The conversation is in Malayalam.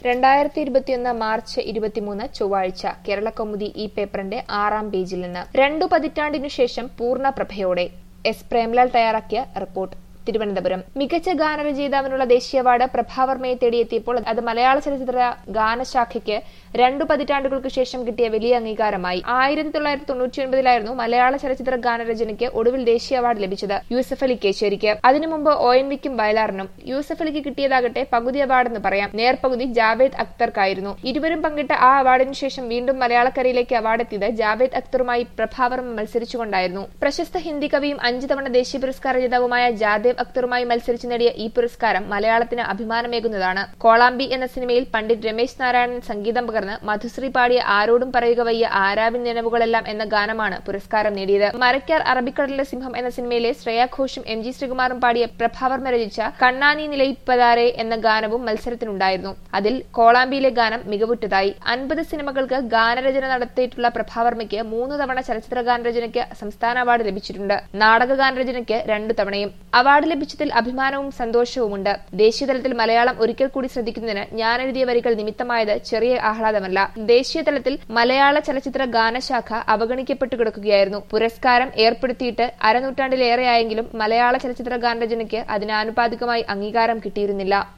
രണ്ടായിരത്തി ഇരുപത്തിയൊന്ന് മാർച്ച് ഇരുപത്തിമൂന്ന് ചൊവ്വാഴ്ച കേരളകൗമുദി ഈ പേപ്പറിന്റെ ആറാം പേജിൽ നിന്ന് രണ്ടു പതിറ്റാണ്ടിനു ശേഷം പൂർണ്ണ പ്രഭയോടെ എസ് പ്രേംലാൽ തയ്യാറാക്കിയ റിപ്പോർട്ട് തിരുവനന്തപുരം മികച്ച ഗാനരചയിതാവിനുള്ള ദേശീയ അവാർഡ് പ്രഭാവർമ്മയെ തേടിയെത്തിയപ്പോൾ അത് മലയാള ചലച്ചിത്ര ഗാനശാഖയ്ക്ക് രണ്ടു പതിറ്റാണ്ടുകൾക്ക് ശേഷം കിട്ടിയ വലിയ അംഗീകാരമായി ആയിരത്തി തൊള്ളായിരത്തി തൊണ്ണൂറ്റിയൊൻപതിലായിരുന്നു മലയാള ചലച്ചിത്ര ഗാനരചനയ്ക്ക് ഒടുവിൽ ദേശീയ അവാർഡ് ലഭിച്ചത് യൂസഫ് അലി കേശേരിക്ക് അതിനു മുമ്പ് ഒ എൻ വിക്കും വയലാറിനും യൂസഫ് അലിക്ക് കിട്ടിയതാകട്ടെ പകുതി അവാർഡെന്ന് പറയാം നേർപകുതി ജാവേദ് അക്തർക്കായിരുന്നു ഇരുവരും പങ്കിട്ട ആ അവാർഡിനു ശേഷം വീണ്ടും മലയാളക്കരയിലേക്ക് അവാർഡ് എത്തിയത് ജാവേദ് അക്തറുമായി പ്രഭാവർമ്മ മത്സരിച്ചുകൊണ്ടായിരുന്നു പ്രശസ്ത ഹിന്ദി കവിയും അഞ്ചു തവണ ദേശീയ പുരസ്കാര ജേതാവുമായ ജാദേവ് അക്തറുമായി മത്സരിച്ച് നേടിയ ഈ പുരസ്കാരം മലയാളത്തിന് അഭിമാനമേകുന്നതാണ് കോളാമ്പി എന്ന സിനിമയിൽ പണ്ഡിറ്റ് രമേശ് നാരായണൻ സംഗീതം പകർന്ന് മധുശ്രീ പാടിയ ആരോടും പറയുക വയ്യ ആരാവിൻ നിലവുകളെല്ലാം എന്ന ഗാനമാണ് പുരസ്കാരം നേടിയത് മരക്കാർ അറബിക്കടലിലെ സിംഹം എന്ന സിനിമയിലെ ശ്രേയ ഘോഷും എം ജി ശ്രീകുമാറും പാടിയ പ്രഭാവർമ്മ രചിച്ച കണ്ണാനി നിലയിപ്പതാരെ എന്ന ഗാനവും മത്സരത്തിനുണ്ടായിരുന്നു അതിൽ കോളാമ്പിയിലെ ഗാനം മികവുറ്റതായി അൻപത് സിനിമകൾക്ക് ഗാനരചന നടത്തിയിട്ടുള്ള പ്രഭാവർമ്മയ്ക്ക് മൂന്ന് തവണ ചലച്ചിത്ര ഗാനരചനയ്ക്ക് സംസ്ഥാന അവാർഡ് ലഭിച്ചിട്ടുണ്ട് നാടക ഗാനരചനയ്ക്ക് രണ്ടു തവണയും അവാർഡ് ലഭിച്ചതിൽ അഭിമാനവും സന്തോഷവുമുണ്ട് ദേശീയതലത്തിൽ മലയാളം ഒരിക്കൽ കൂടി ശ്രദ്ധിക്കുന്നതിന് ഞാൻ എഴുതിയ വരികൾ നിമിത്തമായത് ചെറിയ ആഹ്ലാദമല്ല ദേശീയതലത്തിൽ മലയാള ചലച്ചിത്ര ഗാനശാഖ അവഗണിക്കപ്പെട്ടു കിടക്കുകയായിരുന്നു പുരസ്കാരം ഏർപ്പെടുത്തിയിട്ട് അരനൂറ്റാണ്ടിലേറെയായെങ്കിലും മലയാള ചലച്ചിത്ര ഗാനരചനയ്ക്ക് അതിന് ആനുപാതികമായി അംഗീകാരം കിട്ടിയിരുന്നില്ല